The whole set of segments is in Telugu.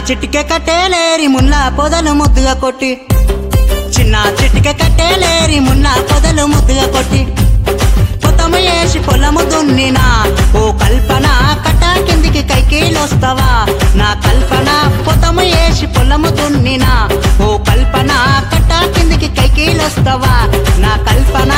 చిటికె కట్టేలేరి మున్నా పొదలు ముద్దుగా కొట్టి చిన్న చిటికె కట్టేలేరి మున్నా పొదలు ముద్దుగా కొట్టి పొతము వేసి పొలము దున్నినా ఓ కల్పన కట్ట కిందికి కైకేలొస్తావా నా కల్పన పొతము వేసి పొలము దున్నినా ఓ కల్పన కట్ట కిందికి కైకేలొస్తావా నా కల్పన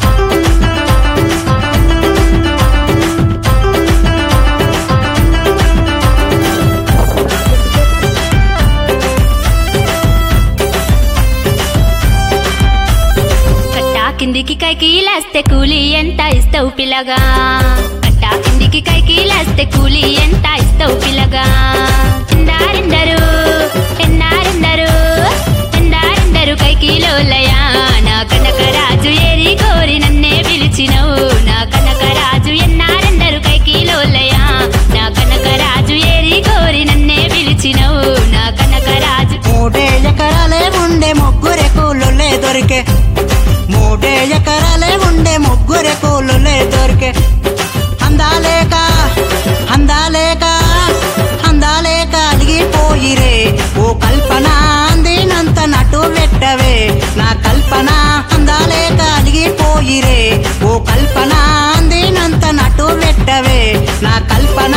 కట్టా కిందికి కైకి లేస్తే కూలి ఎంత ఇస్తావు పిల్లగా కట్టా కిందికి కైకి లేస్తే కూలి ఎంత ఇస్తావు పిల్లగా ఎందారెందరు ఎందారెందరు ఎందారెందరు కైకిలోలయా నా కనకరాజు ఏరి కోరి నన్నే పిలిచినవు నా కనకరాజు ఎన్నారెందరు కైకిలోలయా నా కనకరాజు ఏరి కోరి నన్నే పిలిచినవు నా కనకరాజు మూడే ఎకరాలే ఉండే ముగ్గురే కూలులే దొరికే మూడే ఎకరాలే ఉండే ముగ్గురే కూలులే దొరికే అందాలేక అందాలేక అందాలేక అలిగిపోయిరే ఓ కల్పన అందినంత నటు పెట్టవే నా కల్పన అందాలేక అలిగిపోయిరే ఓ కల్పన అందినంత నటు పెట్టవే నా కల్పన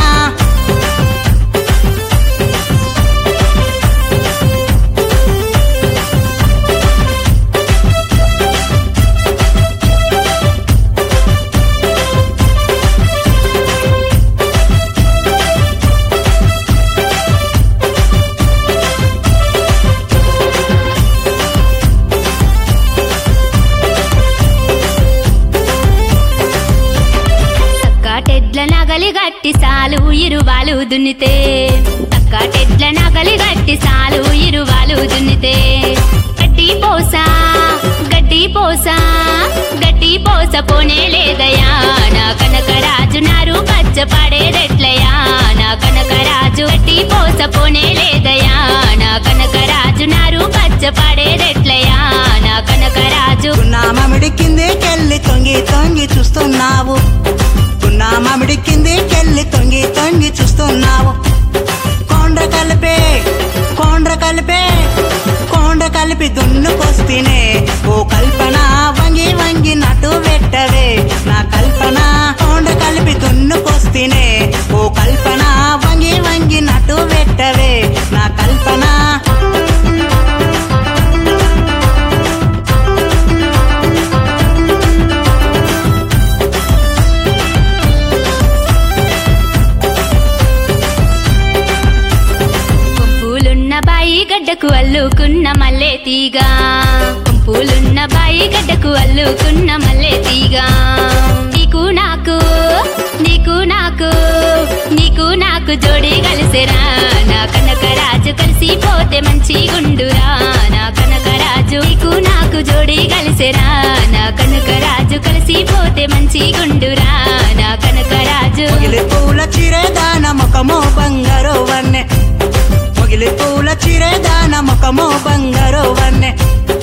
టెడ్ల నగలి గట్టి సాలు ఇరువాలు దున్నితే టెడ్ల నగలి గట్టి సాలు ఇరువాలు దున్నితే గడ్డి పోసా గడ్డి పోసా గడ్డి పోస పోనే లేదయా నా కనకరాజు నారు పచ్చ పడేదెట్లయా నా కనకరాజు గడ్డి పోస పోనే లేదయా నా కనకరాజు నారు పచ్చ పడేదెట్లయా నా కనకరాజు నా మామిడి కిందికెళ్ళి తొంగి తొంగి చూస్తున్నావు నా మామిడి కిందికెళ్ళి తొంగి తొంగి చూస్తున్నావు కొండ్ర కలిపే కొండ్ర కలిపే కొండ్ర కలిపి దున్నుకొస్తేనే ఓ కల్పన వంగి వంగి నటు పెట్టవే నా కల్పన కొండ్ర కలిపి దున్నుకొస్తేనే ఓ కల్పన వంగి వంగి నటు పెట్టవే నా కల్పన గుంపులున్న బాయి గడ్డకు అల్లుకున్న మల్లె తీగ గుంపులున్న బాయి గడ్డకు అల్లుకున్న మల్లె తీగ నీకు నాకు నీకు నాకు నీకు నాకు జోడి కలిసిరా నా కనకరాజు కలిసి పోతే మంచి గుండురా నా కనకరాజు నీకు నాకు జోడి కలిసిరా నా కనకరాజు కలిసి పోతే మంచి గుండురా నా కనకరాజు మొగిలి పూల చిరేదాన ముఖమో బంగారు వన్నె మొగిలి పూల చిరేదాన ముఖమో బంగారు వన్నె